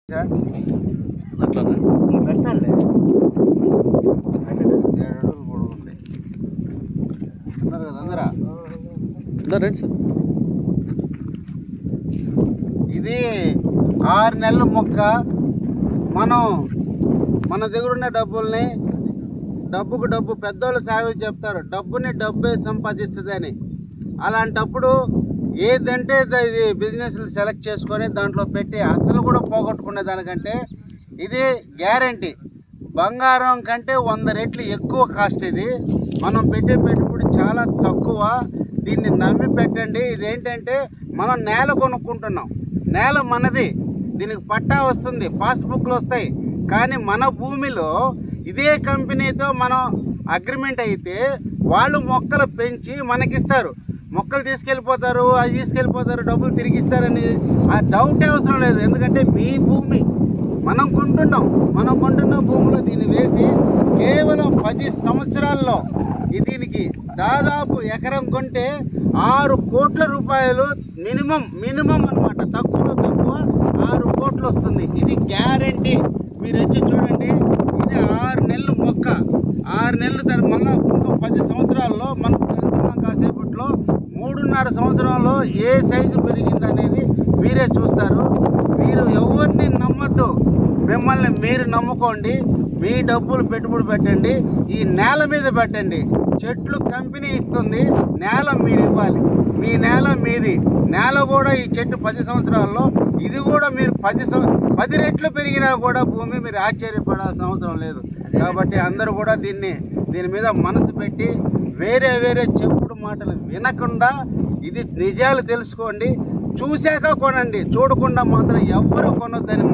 అట్లానే పెడతానులే ఏడు అడుగులు పొడుగుంది ఉన్నారు కదా అందరా ఉందా రండి సార్ ఇది ఆరు నెలల మొక్క మనం మన దగ్గర ఉన్న డబ్బుల్ని డబ్బుకు డబ్బు పెద్దోళ్ళు సావి చెప్తారు డబ్బుని డబ్బే సంపాదిస్తుందని అలాంటప్పుడు ఏదంటే ద- ఇది బిజినెస్ సెలెక్ట్ చేసుకొని దాంట్లో పెట్టి అసలు కూడా పోగొట్టుకునే దానికంటే ఇది గ్యారంటీ బంగారం కంటే వంద రెట్లు ఎక్కువ కాస్ట్ ఇది మనం పెట్టే పెట్టుబడి చాలా తక్కువ దీన్ని నమ్మి పెట్టండి ఇదేంటంటే మనం నేల కొనుక్కుంటున్నాం నేల మనది దీనికి పట్టా వస్తుంది పాస్బుక్లు వస్తాయి కానీ మన భూమిలో ఇదే కంపెనీతో మనం అగ్రిమెంట్ అయితే వాళ్ళు మొక్కలు పెంచి మనకిస్తారు మొక్కలు తీసుకెళ్ళిపోతారు అది తీసుకెళ్ళిపోతారు డబ్బులు తిరిగి ఇస్తారని ఆ డౌటే అవసరం లేదు ఎందుకంటే మీ భూమి మనం కొంటున్నాం మనం కొంటున్న భూమిలో దీన్ని వేసి కేవలం పది సంవత్సరాల్లో ఈ దీనికి దాదాపు ఎకరం కొంటే ఆరు కోట్ల రూపాయలు మినిమం మినిమం అన్నమాట తక్కువలో తక్కువ ఆరు కోట్లు వస్తుంది ఇది గ్యారంటీ మీరు వచ్చి చూడండి ఇది ఆరు నెలలు మొక్క ఆరు నెలలు తర్వాత మళ్ళీ ఇంకో పది సంవత్సరాల్లో మనం వెళ్తున్నాం కాసేపట్లో మూడున్నర సంవత్సరంలో ఏ సైజు పెరిగింది అనేది మీరే చూస్తారు మీరు ఎవరిని నమ్మద్దు మిమ్మల్ని మీరు నమ్ముకోండి మీ డబ్బులు పెట్టుబడి పెట్టండి ఈ నేల మీద పెట్టండి చెట్లు కంపెనీ ఇస్తుంది నేల మీరు ఇవ్వాలి మీ నేల మీది నేల కూడా ఈ చెట్టు పది సంవత్సరాల్లో ఇది కూడా మీరు పది సం- పది రెట్లు పెరిగినా కూడా భూమి మీరు ఆశ్చర్యపడాల్సిన అవసరం లేదు కాబట్టి అందరూ కూడా దీన్ని దీని మీద మనసు పెట్టి వేరే వేరే చెప్పుడు మాటలు వినకుండా ఇది నిజాలు తెలుసుకోండి చూశాక కొనండి చూడకుండా మాత్రం ఎవ్వరూ కొనొద్దని